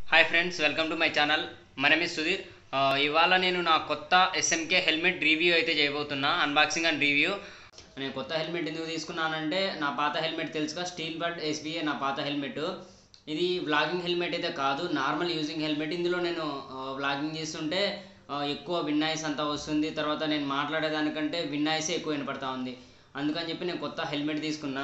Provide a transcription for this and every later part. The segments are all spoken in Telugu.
Hi friends welcome to my channel మన మీ సుధీర్ ఆ, ఇవాళ నేను నా కొత్త ఎస్ఎంకే హెల్మెట్ రివ్యూ అయితే చేయబోతున్నా అన్బాక్సింగ్ అండ్ రివ్యూ నేను కొత్త హెల్మెట్ ఎందుకు తీసుకున్నానంటే నా పాత హెల్మెట్ తెలుసుగా స్టీల్ బడ్ ఎస్బీఏ నా పాత హెల్మెట్ ఇది వ్లాగింగ్ హెల్మెట్ అయితే కాదు నార్మల్ యూజింగ్ హెల్మెట్ ఇందులో నేను వ్లాగింగ్ చేస్తుంటే ఆ, ఎక్కువ విన్నాయిస్ అంతా వస్తుంది తర్వాత నేను మాట్లాడేదానికంటే విన్నాయిసే ఎక్కువ వినపడతా ఉంది అందుకని చెప్పి నేను కొత్త హెల్మెట్ తీసుకున్నా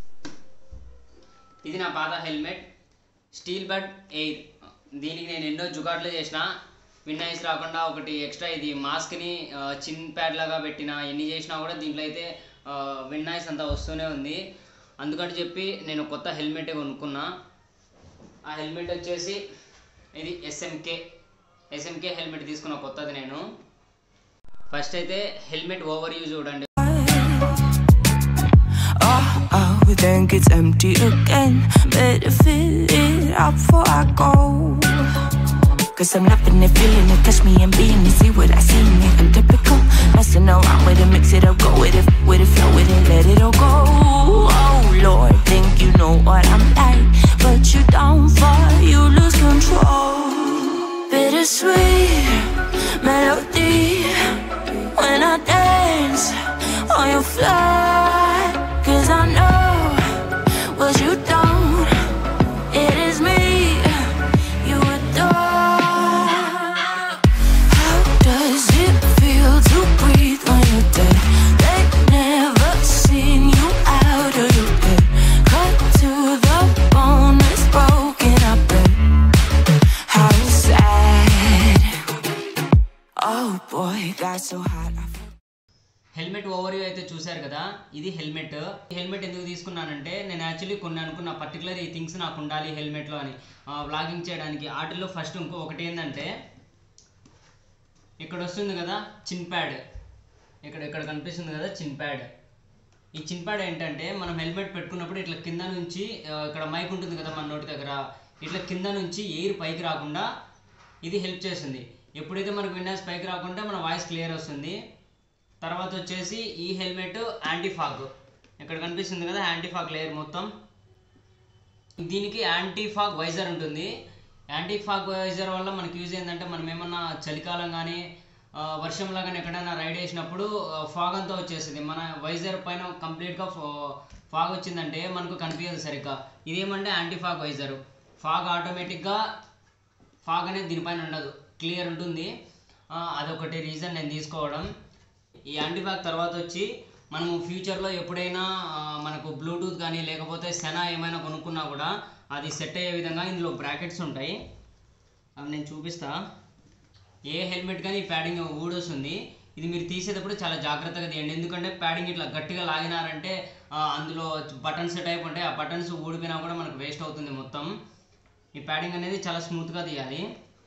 ఇది నా పాత హెల్మెట్ స్టీల్ బడ్ ఎయిర్ దీనికి నేను ఎన్నో జుగాట్లు చేసిన విన్నాయిస్ రాకుండా ఒకటి ఎక్స్ట్రా ఇది మాస్క్ని చిన్ ప్యాడ్ లాగా పెట్టిన ఎన్ని చేసినా కూడా దీంట్లో అయితే విన్నాయిస్ అంతా వస్తూనే ఉంది అందుకని చెప్పి నేను కొత్త హెల్మెట్ కొనుక్కున్నా ఆ హెల్మెట్ వచ్చేసి ఇది ఎస్ఎంకే ఎస్ఎంకే హెల్మెట్ తీసుకున్న కొత్తది నేను ఫస్ట్ అయితే హెల్మెట్ ఓవర్ యూ చూడండి Oh, oh, then gets empty again. Better fill it up before I go. Cause I'm loving it, feeling it, touch me and being it, see what I see in it. I'm typical, messing around with it, mix it up, go with it, with it, flow with it, let it all go. Oh Lord, think you know what I'm like, but you don't fall, you lose control. Bittersweet melody when I dance on your fly. Cause I know what you don't. It is me you adore. How does it feel to breathe when you're dead? They never seen you out of your head. Cut to the bone, it's broken up. How sad. Oh boy, got so hot. I feel- helmet over అయితే చూశారు కదా ఇది హెల్మెట్ ఈ హెల్మెట్ ఎందుకు తీసుకున్నానంటే నేను యాక్చువల్లీ కొన్ని అనుకున్న పర్టికులర్ ఈ థింగ్స్ నాకు ఉండాలి హెల్మెట్లో అని వ్లాగింగ్ చేయడానికి వాటిల్లో ఫస్ట్ ఇంకో ఒకటి ఏంటంటే ఇక్కడ వస్తుంది కదా చిన్ ప్యాడ్ ఇక్కడ ఇక్కడ కనిపిస్తుంది కదా చిన్ ప్యాడ్ ఈ చిన్ ప్యాడ్ ఏంటంటే మనం హెల్మెట్ పెట్టుకున్నప్పుడు ఇట్లా కింద నుంచి ఆ, ఇక్కడ మైక్ ఉంటుంది కదా మన నోటి దగ్గర ఇట్లా కింద నుంచి ఎయిర్ పైకి రాకుండా ఇది హెల్ప్ చేస్తుంది ఎప్పుడైతే మనకు విన్నాస్ పైకి రాకుండా మన వాయిస్ క్లియర్ వస్తుంది తర్వాత వచ్చేసి ఈ హెల్మెట్ యాంటీ ఫాగ్ ఇక్కడ కనిపిస్తుంది కదా యాంటీ ఫాగ్ లేయర్ మొత్తం దీనికి యాంటీ ఫాగ్ వైజర్ ఉంటుంది యాంటీ ఫాగ్ వైజర్ వల్ల మనకి యూజ్ ఏంటంటే మనం ఏమన్నా చలికాలం కానీ వర్షంలో కానీ ఎక్కడైనా రైడ్ చేసినప్పుడు ఫాగ్ అంతా వచ్చేస్తుంది మన వైజర్ పైన కంప్లీట్గా ఫాగ్ వచ్చిందంటే మనకు కనిపించదు సరిగ్గా ఇదేమంటే యాంటీ ఫాగ్ వైజర్ ఫాగ్ ఆటోమేటిక్గా ఫాగ్ అనేది దీనిపైన ఉండదు క్లియర్ ఉంటుంది ఆ, అదొకటి రీజన్ నేను తీసుకోవడం ఈ యాంటీఫాగ్ తర్వాత వచ్చి మనము ఫ్యూచర్లో ఎప్పుడైనా ఆ, మనకు బ్లూటూత్ కానీ లేకపోతే సెనా ఏమైనా కొనుక్కున్నా కూడా అది సెట్ అయ్యే విధంగా ఇందులో బ్రాకెట్స్ ఉంటాయి అవి నేను చూపిస్తా ఏ హెల్మెట్ కానీ ఈ ప్యాడింగ్ ఊడొస్తుంది ఇది మీరు తీసేటప్పుడు చాలా జాగ్రత్తగా తీయండి ఎందుకంటే ప్యాడింగ్ ఇట్లా గట్టిగా లాగినారంటే ఆ, అందులో బటన్స్ టైప్ ఉంటాయి ఆ బటన్స్ ఊడిపోయినా కూడా మనకు వేస్ట్ అవుతుంది మొత్తం ఈ ప్యాడింగ్ అనేది చాలా స్మూత్గా తీయాలి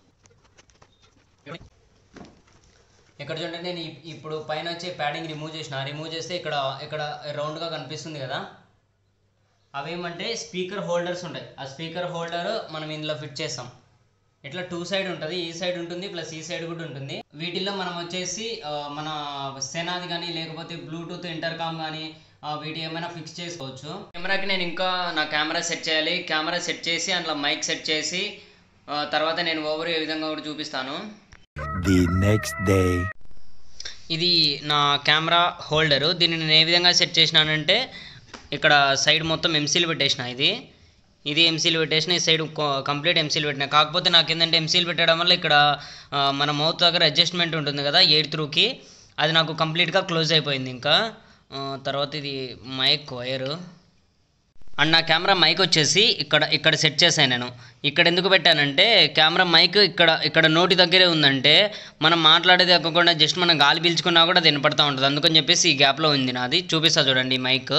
ఇక్కడ చూడండి నేను ఇప్- ఇప్పుడు పైన వచ్చే ప్యాడింగ్ రిమూవ్ చేసిన రిమూవ్ చేస్తే ఇక్కడ ఇక్కడ రౌండ్గా కనిపిస్తుంది కదా అవేమంటే స్పీకర్ హోల్డర్స్ ఉంటాయి ఆ స్పీకర్ హోల్డర్ మనం ఇందులో ఫిట్ చేస్తాం ఇట్లా టూ సైడ్ ఉంటుంది ఈ సైడ్ ఉంటుంది ప్లస్ ఈ సైడ్ కూడా ఉంటుంది వీటిల్లో మనం వచ్చేసి ఆ, మన సెనాది కానీ లేకపోతే బ్లూటూత్ ఇంటర్కామ్ కానీ ఆ, వీటి ఏమైనా ఫిక్స్ చేసుకోవచ్చు కెమెరాకి నేను ఇంకా నా కెమెరా సెట్ చేయాలి కెమెరా సెట్ చేసి అందులో మైక్ సెట్ చేసి ఆ, తర్వాత నేను ఓవర్ ఏ విధంగా కూడా చూపిస్తాను The next day. ఇది నా కెమెరా హోల్డరు దీన్ని నేను ఏ విధంగా సెట్ చేసినానంటే ఇక్కడ సైడ్ మొత్తం ఎంసీలు పెట్టేసిన ఇది ఇది ఎంసీలు పెట్టేసిన ఈ సైడ్ కంప్లీట్ ఎంసీలు పెట్టిన కాకపోతే నాకు ఏంటంటే ఎంసీలు పెట్టడం వల్ల ఇక్కడ ఆ, మన మౌత్ దగ్గర అడ్జస్ట్మెంట్ ఉంటుంది కదా ఎయిర్ త్రూకి అది నాకు కంప్లీట్గా క్లోజ్ అయిపోయింది ఇంకా ఆ, తర్వాత ఇది మైక్ వైరు అండ్ నా కెమెరా మైక్ వచ్చేసి ఇక్కడ ఇక్కడ సెట్ చేశాను నేను ఇక్కడ ఎందుకు పెట్టానంటే కెమెరా మైక్ ఇక్కడ ఇక్కడ నోటి దగ్గరే ఉందంటే మనం మాట్లాడేది ఎక్కకుండా జస్ట్ మనం గాలి పీల్చుకున్నా కూడా అది వినపడతా ఉంటుంది అందుకని చెప్పేసి ఈ గ్యాప్లో ఉంది నాది చూపిస్తా చూడండి ఈ మైక్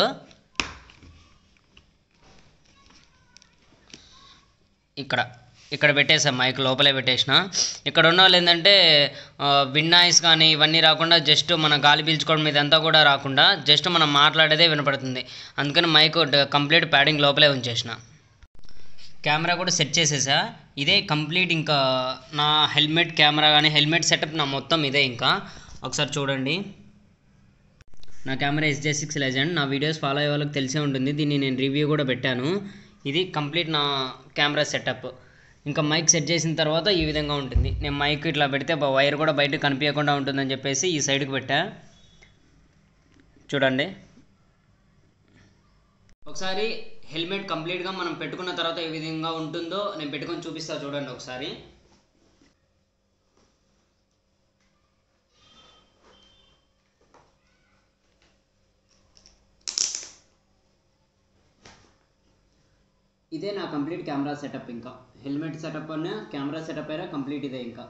ఇక్కడ ఇక్కడ పెట్టేసాం మైక్ లోపలే పెట్టేసిన ఇక్కడ ఉన్న వాళ్ళు ఏంటంటే విన్ నాయిస్ కానీ ఇవన్నీ రాకుండా జస్ట్ మన గాలి పీల్చుకోవడం ఇదంతా కూడా రాకుండా జస్ట్ మనం మాట్లాడేదే వినపడుతుంది అందుకని మైక్ కంప్లీట్ ప్యాడింగ్ లోపలే ఉంచేసిన కెమెరా కూడా సెట్ చేసేసా ఇదే కంప్లీట్ ఇంకా నా హెల్మెట్ కెమెరా కానీ హెల్మెట్ సెటప్ నా మొత్తం ఇదే ఇంకా ఒకసారి చూడండి నా కెమెరా ఎస్జే సిక్స్ లెజెండ్ నా వీడియోస్ ఫాలో అయ్యే వాళ్ళకి తెలిసే ఉంటుంది దీన్ని నేను రివ్యూ కూడా పెట్టాను ఇది కంప్లీట్ నా కెమెరా సెటప్ ఇంకా మైక్ సెట్ చేసిన తర్వాత ఈ విధంగా ఉంటుంది నేను మైక్ ఇట్లా పెడితే బ- వైర్ కూడా బయటకు కనిపించకుండా ఉంటుందని చెప్పేసి ఈ సైడ్కి పెట్టా చూడండి ఒకసారి హెల్మెట్ కంప్లీట్గా మనం పెట్టుకున్న తర్వాత ఏ విధంగా ఉంటుందో నేను పెట్టుకొని చూపిస్తా చూడండి ఒకసారి ఇదే నా కంప్లీట్ కెమెరా సెటప్ ఇంకా హెల్మెట్ సెటప్ అన్న కెమెరా సెటప్ అయినా కంప్లీట్ ఇదే ఇంకా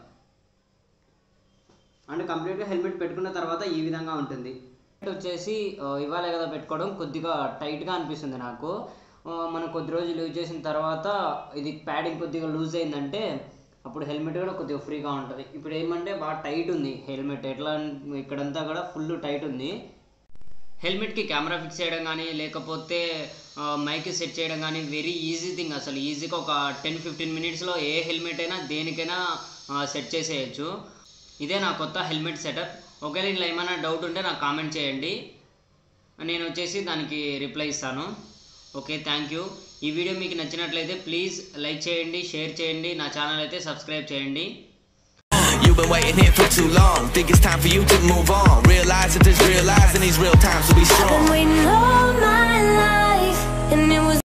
అండ్ కంప్లీట్గా హెల్మెట్ పెట్టుకున్న తర్వాత ఈ విధంగా ఉంటుంది హెల్మెట్ వచ్చేసి ఆ, ఇవాళే కదా పెట్టుకోవడం కొద్దిగా టైట్గా అనిపిస్తుంది నాకు ఆ, మనం కొద్ది రోజులు యూజ్ చేసిన తర్వాత ఇది ప్యాడింగ్ కొద్దిగా లూజ్ అయిందంటే అప్పుడు హెల్మెట్ కూడా కొద్దిగా ఫ్రీగా ఉంటుంది ఇప్పుడు ఏమంటే బాగా టైట్ ఉంది హెల్మెట్ ఎట్లా అన్- ఇక్కడంతా కూడా ఫుల్ టైట్ ఉంది హెల్మెట్కి కెమెరా ఫిక్స్ చేయడం కానీ లేకపోతే మైక్ సెట్ చేయడం కానీ వెరీ ఈజీ థింగ్ అసలు ఈజీగా ఒక టెన్ ఫిఫ్టీన్ మినిట్స్లో ఏ హెల్మెట్ అయినా దేనికైనా సెట్ చేసేయచ్చు ఇదే నా కొత్త హెల్మెట్ సెటప్ ఒకవేళ ఇట్లా ఏమైనా డౌట్ ఉంటే నాకు కామెంట్ చేయండి నేను వచ్చేసి దానికి రిప్లై ఇస్తాను ఓకే థ్యాంక్ యూ ఈ వీడియో మీకు నచ్చినట్లయితే ప్లీజ్ లైక్ చేయండి షేర్ చేయండి నా ఛానల్ అయితే సబ్స్క్రైబ్ చేయండి You've been waiting here for too long. Think it's time for you to move on. Realize that there's real lies in these real times, so be strong. Been waiting all my life, and it was.